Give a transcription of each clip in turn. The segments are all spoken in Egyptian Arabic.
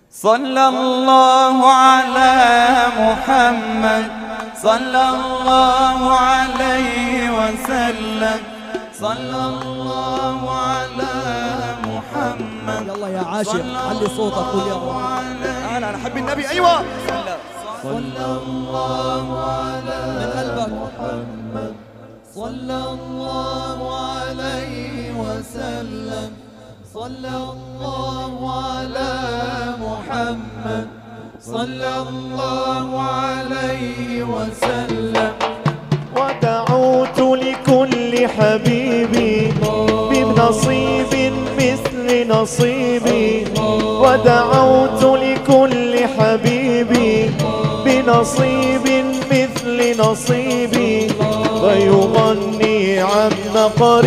صلى الله على محمد صلى الله عليه وسلم صلى الله على محمد يلا يا عاشق علي صوتك قول يا رب انا انا احب النبي ايوه صلى الله على من قلبك محمد صلى الله عليه وسلم صلى الله على محمد صلى الله عليه وسلم ودعوت لكل حبيبي بنصيب مثل نصيبي ودعوت لكل حبيبي بنصيب مثل نصيبي فيغني عم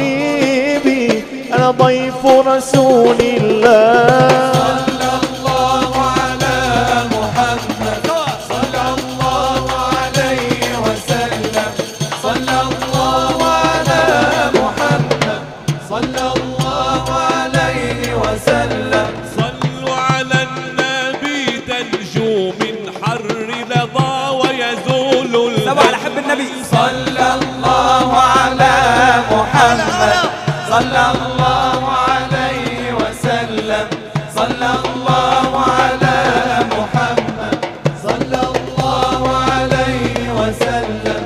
قريبي أنا ضيف رسول الله صلى الله على محمد صلى الله عليه وسلم صلى الله على محمد صلى الله عليه وسلم صلوا على النبي تنجو من حر لظى ويزول سوا على حب النبي صلى الله على محمد صلى الله عليه وسلم صلى الله على محمد صلى الله عليه وسلم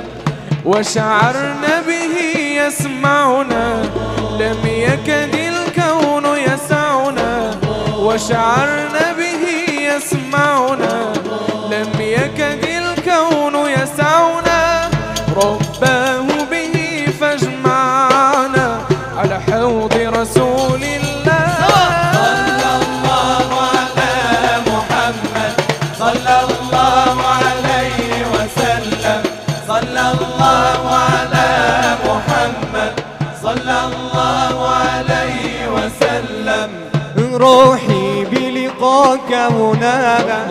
وشعرنا به يسمعنا لم يكد الكون يسعنا وشعرنا به يسمعنا لم يكد الكون يسعنا رباه به فاجمعنا على حوض رسول الله صلى الله على محمد صلى الله عليه وسلم صلى الله على محمد صلى الله عليه وسلم روحي بلقاك هناك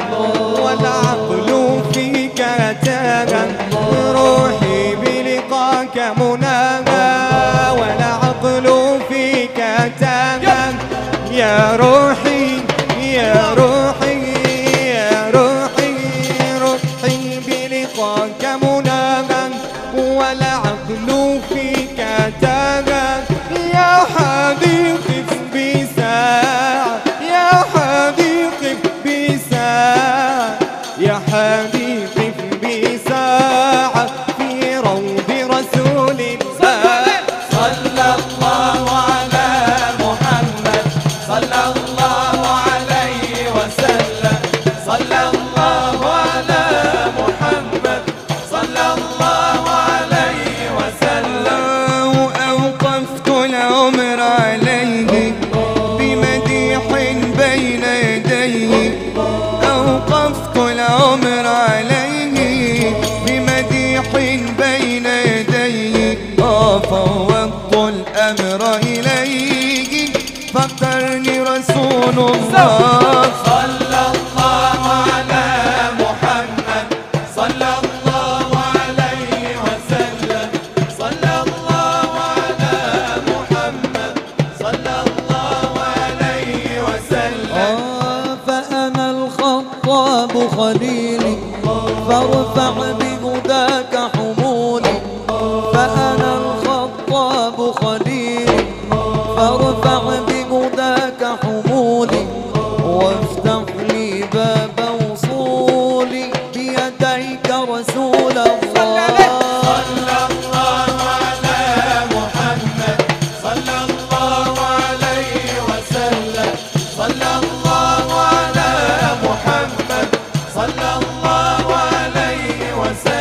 والعقل فيك تاغا روحي بلقاك مناغا والعقل فيك تاغا يا روحي يا روحي يا روحي روحي بلقاك مناغا والعقل فيك تاغا يا حديقي بساعة يا حديقي بساعة يا حديقي بساعة في روض رسول الله صلى الله على محمد صلى الله عليه وسلم صلى الله على محمد صلى الله عليه وسلم أوقفت العمر عليه بمديح بين يديه أوقفت العمر عليه بمديح بين يديه آه، فوضت الأمر إليه فقرني رسول الله صلى الله على محمد صلى الله عليه وسلم صلى الله على محمد صلى الله عليه وسلم آه فأنا الخطاب خليلي فارفع بهداك حمولي فأنا الخطاب خليلي فارفع بهداك حمولي وافتح لي باب وصولي بيديك رسول الله صلى الله على محمد صلى الله عليه وسلم صلى الله على محمد صلى الله عليه وسلم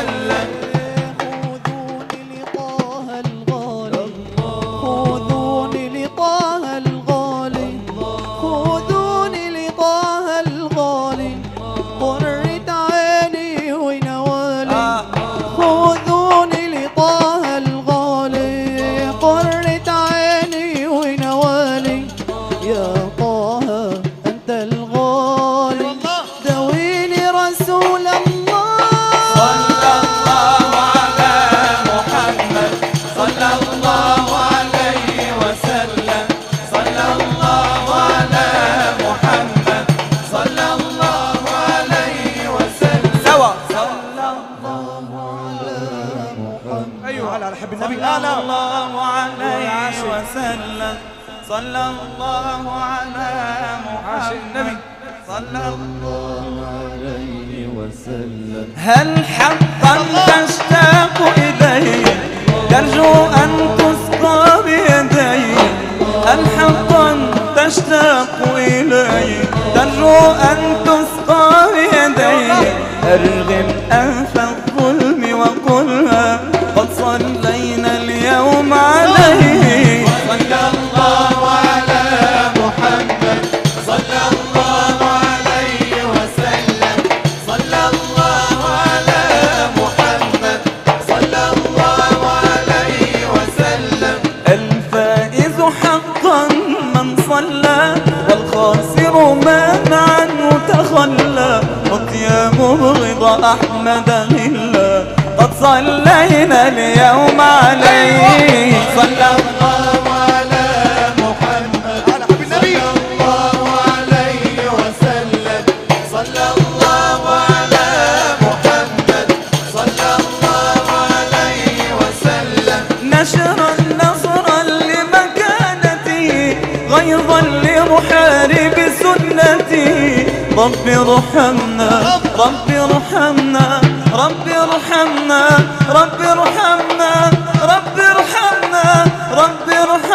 صلى الله عليه وسلم صلى الله على محمد صلى الله عليه وسلم هل حقا تشتاق إليه ترجو أن تسقى بيديه هل حقا تشتاق إليه ترجو أن تسقى بيديه أرغم أنف الظلم وقلها قد صلينا اليوم عليه صلى الله على محمد صلى الله عليه وسلم صلى الله على محمد صلى الله عليه وسلم الفائز حقا من صلى والخاسر من عنه تخلى قد يا مبغض أحمد غلا قد صلينا اليوم عليه صلى الله على محمد على حبيب النبي صلى الله عليه وسلم صلى الله على محمد صلى الله عليه وسلم نشرا نصرا لمكانتي غيظا لمحارب سنتي رب ارحمنا رب ارحمنا رب ارحمنا رب ارحمنا رب ارحمنا رب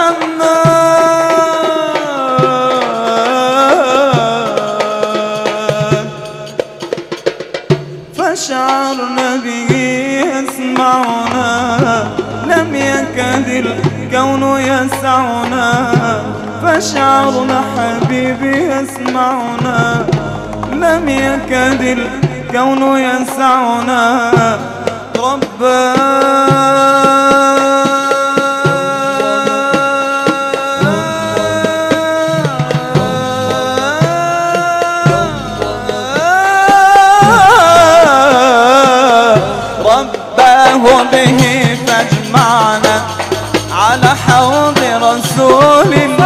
ارحمنا فشعرنا به يسمعنا لم يكد الكون يسعنا فشعرنا حبيبي يسمعنا لم يكد الكون يسعنا رباه به فاجمعنا على حوض رسول